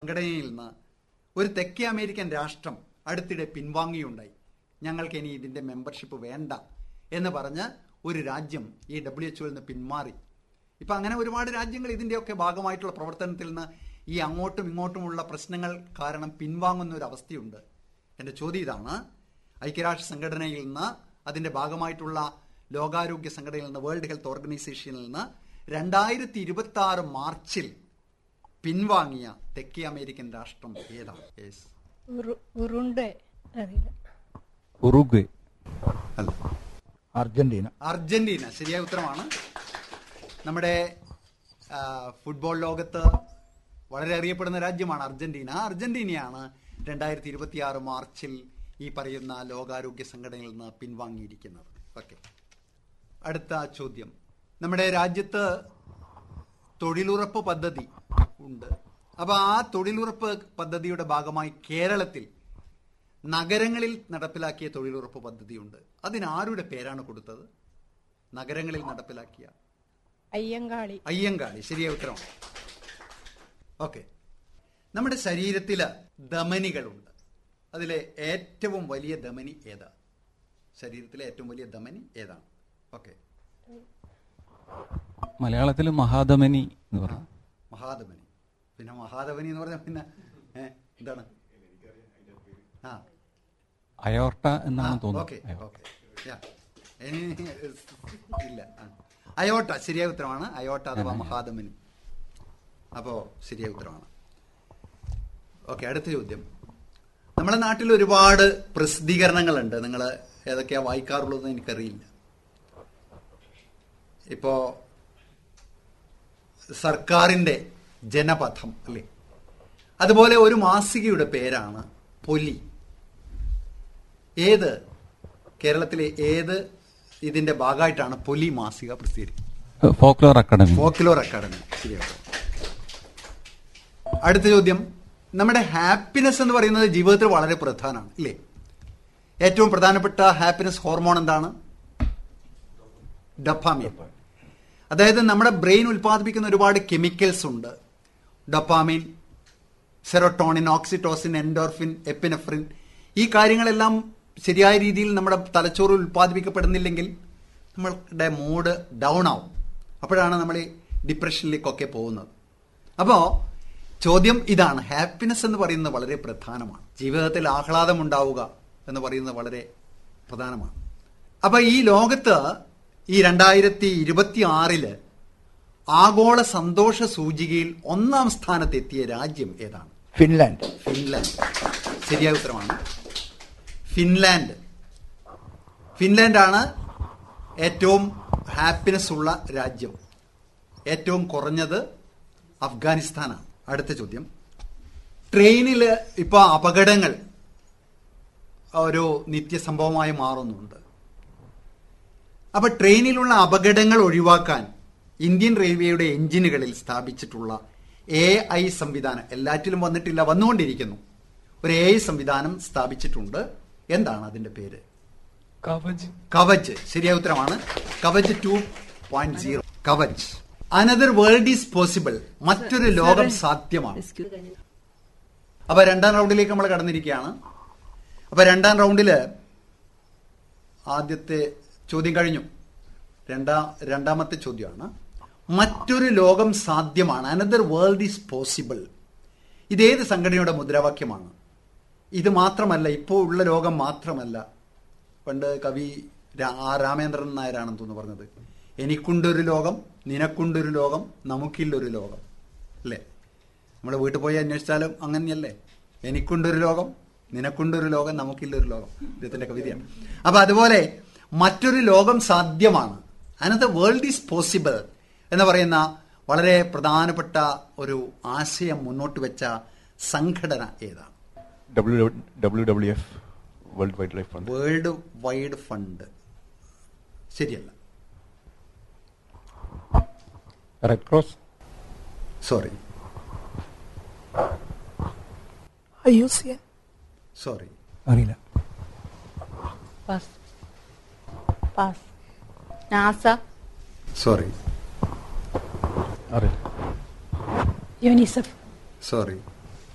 സംഘടനയിൽ നിന്ന് ഒരു തെക്കേ അമേരിക്കൻ രാഷ്ട്രം അടുത്തിടെ പിൻവാങ്ങിയുണ്ടായി ഞങ്ങൾക്ക് ഇനി ഇതിന്റെ മെമ്പർഷിപ്പ് വേണ്ട എന്ന് പറഞ്ഞ് ഒരു രാജ്യം ഈ ഡബ്ല്യു എച്ച് നിന്ന് പിന്മാറി ഇപ്പൊ അങ്ങനെ ഒരുപാട് രാജ്യങ്ങൾ ഇതിന്റെയൊക്കെ ഭാഗമായിട്ടുള്ള പ്രവർത്തനത്തിൽ നിന്ന് ഈ അങ്ങോട്ടും ഇങ്ങോട്ടുമുള്ള പ്രശ്നങ്ങൾ കാരണം പിൻവാങ്ങുന്ന ഒരു അവസ്ഥയുണ്ട് എന്റെ ചോദ്യം ഇതാണ് ഐക്യരാഷ്ട്ര സംഘടനയിൽ നിന്ന് അതിന്റെ ഭാഗമായിട്ടുള്ള ലോകാരോഗ്യ സംഘടനയിൽ നിന്ന് വേൾഡ് ഹെൽത്ത് ഓർഗനൈസേഷനിൽ നിന്ന് രണ്ടായിരത്തി ഇരുപത്തി ആറ് മാർച്ചിൽ പിൻവാങ്ങിയ തെക്കേ അമേരിക്കൻ രാഷ്ട്രം ഏതാണ് Yes. ഉറു- ഉറുണ്ട് അറിയില്ല ഉറുഗ്വേ അല്ല അർജന്റീന അർജന്റീന ശരിയായ ഉത്തരമാണ് നമ്മുടെ ആ, ഫുട്ബോൾ ലോകത്ത് വളരെ അറിയപ്പെടുന്ന രാജ്യമാണ് അർജന്റീന ആ അർജന്റീനയാണ് രണ്ടായിരത്തി ഇരുപത്തി ആറ് മാർച്ചിൽ ഈ പറയുന്ന ലോകാരോഗ്യ സംഘടനയിൽ നിന്ന് പിൻവാങ്ങിയിരിക്കുന്നത് ഓക്കെ അടുത്ത ചോദ്യം നമ്മുടെ രാജ്യത്ത് തൊഴിലുറപ്പ് പദ്ധതി ഉണ്ട് അപ്പൊ ആ തൊഴിലുറപ്പ് പദ്ധതിയുടെ ഭാഗമായി കേരളത്തിൽ നഗരങ്ങളിൽ നടപ്പിലാക്കിയ തൊഴിലുറപ്പ് പദ്ധതിയുണ്ട് അതിനാരുടെ പേരാണ് കൊടുത്തത് നഗരങ്ങളിൽ നടപ്പിലാക്കിയ അയ്യങ്കാളി അയ്യങ്കാളി ശരിയായ ഉത്തരമാണ് ഓക്കെ നമ്മുടെ ശരീരത്തില് ധമനികളുണ്ട് അതിലെ ഏറ്റവും വലിയ ധമനി ഏതാ ശരീരത്തിലെ ഏറ്റവും വലിയ ധമനി ഏതാണ് ഓക്കെ മലയാളത്തിൽ മഹാധമനി എന്ന് പറയും മഹാധമനി പിന്നെ മഹാധമനി എന്ന് പറഞ്ഞാൽ പിന്നെ ഏ, എന്താണ് ആ അയോർട്ട എന്നാണ് ഓക്കെ തോന്നുന്നത് ഓക്കെ ഇല്ല ആ. അയോട്ട ശരിയായ ഉത്തരമാണ് അയോട്ട അഥവാ മഹാധമനി അപ്പോ ശരിയായ ഉത്തരമാണ് ഓക്കെ അടുത്ത ചോദ്യം നമ്മുടെ നാട്ടിൽ ഒരുപാട് പ്രസിദ്ധീകരണങ്ങളുണ്ട് നിങ്ങൾ ഏതൊക്കെയാ വായിക്കാറുള്ളതെന്ന് എനിക്കറിയില്ല ഇപ്പോ സർക്കാരിന്റെ ജനപഥം അല്ലേ അതുപോലെ ഒരു മാസികയുടെ പേരാണ് പൊലി ഏത് കേരളത്തിലെ ഏത് ഇതിന്റെ ഭാഗമായിട്ടാണ് പൊലി മാസിക പ്രസിദ്ധീകരിക്കുന്നത് ഫോക്ലോർ അക്കാഡമി ഫോക്കിലോർ അക്കാഡമി ശരിയാണ് അടുത്ത ചോദ്യം നമ്മുടെ ഹാപ്പിനെസ് എന്ന് പറയുന്നത് ജീവിതത്തിൽ വളരെ പ്രധാനമാണ് ഇല്ലേ ഏറ്റവും പ്രധാനപ്പെട്ട ഹാപ്പിനെസ് ഹോർമോൺ എന്താണ് ഡൊപ്പാമീൻ അതായത് നമ്മുടെ ബ്രെയിൻ ഉൽപ്പാദിപ്പിക്കുന്ന ഒരുപാട് കെമിക്കൽസ് ഉണ്ട് dopamine serotonin oxytocin endorphin epinephrine ഈ കാര്യങ്ങളെല്ലാം ശരിയായ രീതിയിൽ നമ്മുടെ തലച്ചോറിൽ ഉൽപ്പാദിപ്പിക്കപ്പെടുന്നില്ലെങ്കിൽ നമ്മളുടെ മൂഡ് ഡൗൺ ആവും അപ്പോഴാണ് നമ്മൾ ഈ ഡിപ്രഷനിലേക്കൊക്കെ പോകുന്നത് അപ്പോൾ ചോദ്യം ഇതാണ് ഹാപ്പിനെസ് എന്ന് പറയുന്നത് വളരെ പ്രധാനമാണ് ജീവിതത്തിൽ ആഹ്ലാദം ഉണ്ടാവുക എന്ന് പറയുന്നത് വളരെ പ്രധാനമാണ് അപ്പൊ ഈ ലോകത്ത് ഈ രണ്ടായിരത്തി ഇരുപത്തി ആറില് ആഗോള സന്തോഷ സൂചികയിൽ ഒന്നാം സ്ഥാനത്തെത്തിയ രാജ്യം ഏതാണ് ഫിൻലാൻഡ് ഫിൻലാൻഡ് ശരിയായ ഉത്തരമാണ് ഫിൻലാൻഡ് ഫിൻലാൻഡാണ് ഏറ്റവും ഹാപ്പിനെസ് ഉള്ള രാജ്യം ഏറ്റവും കുറഞ്ഞത് അഫ്ഗാനിസ്ഥാനാണ് അടുത്ത ചോദ്യം ട്രെയിനിൽ ഇപ്പൊ അപകടങ്ങൾ ഒരു നിത്യസംഭവമായി മാറുന്നുണ്ട് അപ്പൊ ട്രെയിനിലുള്ള അപകടങ്ങൾ ഒഴിവാക്കാൻ ഇന്ത്യൻ റെയിൽവേയുടെ എഞ്ചിനുകളിൽ സ്ഥാപിച്ചിട്ടുള്ള എ ഐ സംവിധാനം എല്ലാറ്റിലും വന്നിട്ടില്ല വന്നുകൊണ്ടിരിക്കുന്നു ഒരു എ ഐ സംവിധാനം സ്ഥാപിച്ചിട്ടുണ്ട് എന്താണ് അതിന്റെ പേര് കവച് കവച് ശരിയായ ഉത്തരമാണ് Kavach two point zero Kavach another world is possible മറ്റൊരു ലോകം സാധ്യമാണ് അപ്പൊ രണ്ടാം റൗണ്ടിലേക്ക് നമ്മൾ കടന്നിരിക്കുകയാണ് അപ്പൊ രണ്ടാം റൗണ്ടില് ആദ്യത്തെ ചോദ്യം കഴിഞ്ഞു രണ്ടാം രണ്ടാമത്തെ ചോദ്യമാണ് മറ്റൊരു ലോകം സാധ്യമാണ് അനദർ വേൾഡ് ഈസ് പോസിബിൾ ഇതേത് സംഘടനയുടെ മുദ്രാവാക്യമാണ് ഇത് മാത്രമല്ല ഇപ്പോൾ ഉള്ള ലോകം മാത്രമല്ല പണ്ട് കവി രാ- ആ രാമേന്ദ്രൻ നായരാണെന്ന് തോന്നുന്നു പറഞ്ഞത് എനിക്കുണ്ടൊരു ലോകം നിനക്കുണ്ടൊരു ലോകം നമുക്കില്ലൊരു ലോകം അല്ലേ നമ്മൾ വീട്ടിൽ പോയി അന്വേഷിച്ചാലും അങ്ങനെയല്ലേ എനിക്കുണ്ടൊരു ലോകം നിനക്കുണ്ടൊരു ലോകം നമുക്കില്ലൊരു ലോകം ഇദ്ദേഹത്തിന്റെ കവിതയാണ് അപ്പൊ അതുപോലെ മറ്റൊരു ലോകം സാധ്യമാണ് അനദർ വേൾഡ് ഈസ് പോസിബിൾ എന്ന് പറയുന്ന വളരെ പ്രധാനപ്പെട്ട ഒരു ആശയം മുന്നോട്ട് വെച്ച സംഘടന ഏതാണ് W W W F world wildlife fund world wide fund ശരിയല്ല red cross sorry I U C N sorry അറിയില്ല പാസ് പാസ് നാസ സോറി അറിയില്ല യുനിസെഫ് സോറി